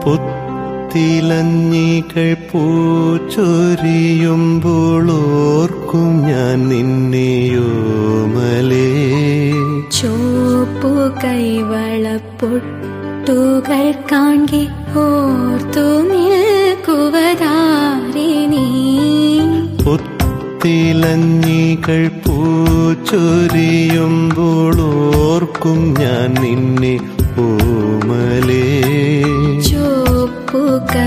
പുത്തിലഞ്ഞികൾ പൂച്ചൊരിയുമ്പോൾ ഓർക്കും ഞാൻ നിന്നെയോമലേ ചോപ്പു കൈവളപ്പൊട്ടുകൾ കാൺകെ ഓർത്തു നിൽക്കുവതാരിണീ പുത്തിലഞ്ഞികൾ പൂച്ചൊരിയുമ്പോൾ ഓർക്കും ഞാൻ നിന്നെ ഓമലേ ചോപ്പു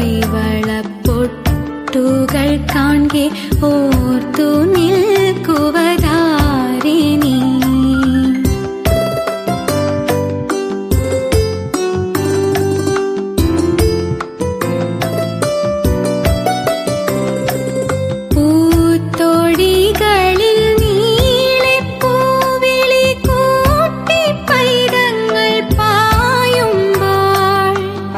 കൈവളപ്പൊട്ടുകൾ കാൺകെ ഓർത്തു നിൽക്കുവതാരിണീ പൂത്തൊടികളിൽ നീളെ പൂവിളി കൂട്ടി പൈതങ്ങൾ പായുമ്പോൾ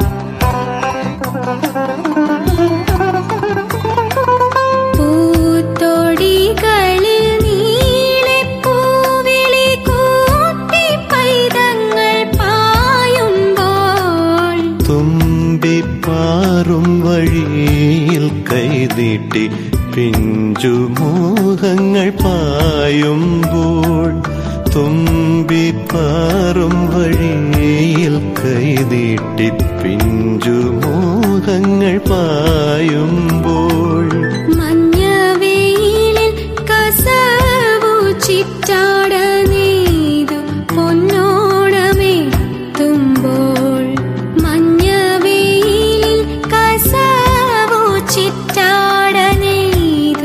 പൂത്തൊടികളിൽ നീളെ പൂവിളി കൂട്ടി പൈതങ്ങൾ പായുമ്പോൾ തുമ്പിപ്പാറും വഴിയിൽ കൈനീട്ടി പിഞ്ചുമോഹങ്ങൾ പായുമ്പോൾ തുമ്പിപ്പാറും വഴിയിൽ കൈനീട്ടി പിഞ്ചുമോഹങ്ങൾ പായുമ്പോൾ മഞ്ഞവെയിലിൽ കസവു ചിറ്റാട നെയ്തു പൊന്നോണമെത്തുമ്പോൾ മഞ്ഞവെയിലിൽ കസവു ചിറ്റാട നെയ്തു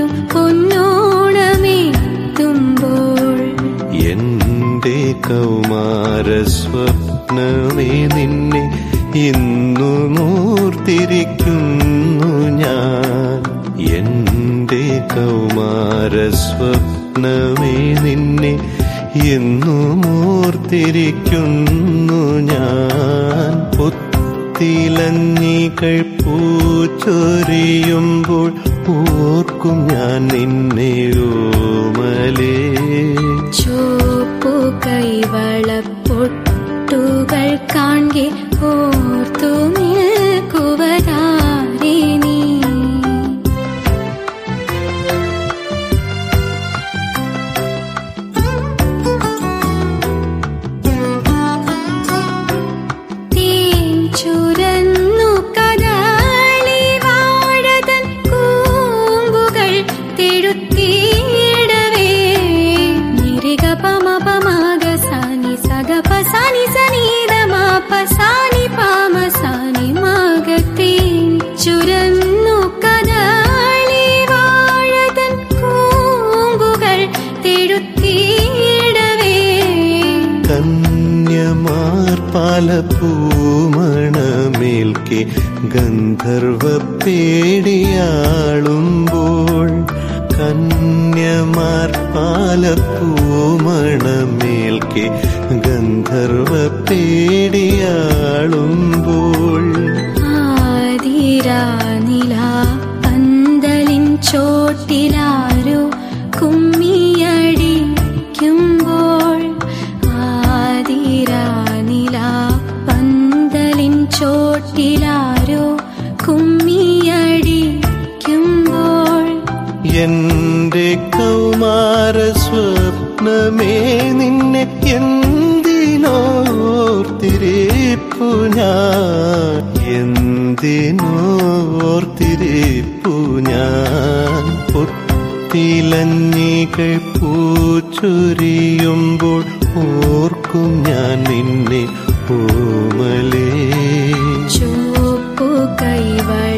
പൊന്നോണമെത്തുമ്പോൾ എന്റെ കൗമാര സ്വപ്നമേ നിന്നെ ഇന്നു മൂർത്തിരിക്കുന്നു ഞാൻ എന്റെ കൗമാര സ്വപ്നമേ നിന്നെ ഇന്നു മൂർത്തിരിക്കുന്നു ഞാൻ പുത്തിലഞ്ഞികൾ പൂച്ചൊരിയുമ്പോൾ ഓർക്കും ഞാൻ നിന്നെ ഓമലേ ചോപ്പു കൈവളപ്പൊട്ടുകൾ കാൺകെ ഓർത്തു നിൽക്കുവതാരിണീ തേൻ ചുരന്നു കദളി വാഴതൻ കൂമ്പുകൾ തെഴുത്തിയിടവേ നിരിക പമ പമാഗ സാനി സഗ പസാനി സനീത മാപ സാനി പാമ സാനി മാഗ തേൻ ചുരന്നു കദളി വാഴതൻ കൂമ്പുകൾ തെഴുത്തിയിടവേ കന്യമാർ പാലപ്പൂമണമേൽക്കെ ഗന്ധർവ പേടിയാളുമ്പോൾ കന്യമാർ പാലപ്പൂമണമേൽക്കെ ഗന്ധർവ പേടിയാളുമ്പോൾ ആതിരാനില പന്തലിൻ ചോട്ടിലാരോ കുമ്മിയടിക്കുമ്പോൾ ആതിരാനില പന്തലിൻ ചോട്ടിലാരോ കുമ്മിയടിക്കുമ്പോൾ എന്റെ കൗമാര സ്വപ്നമേ നിന്നെ എന്തിനോർത്തിരിപ്പു ഞാൻ എന്തിനോർത്തിരിപ്പു ഞാൻ പുത്തിലഞ്ഞികൾ പൂച്ചൊരിയുമ്പോൾ ഓർക്കും ഞാൻ നിന്നെ ഓമലേ ചോപ്പു കൈവള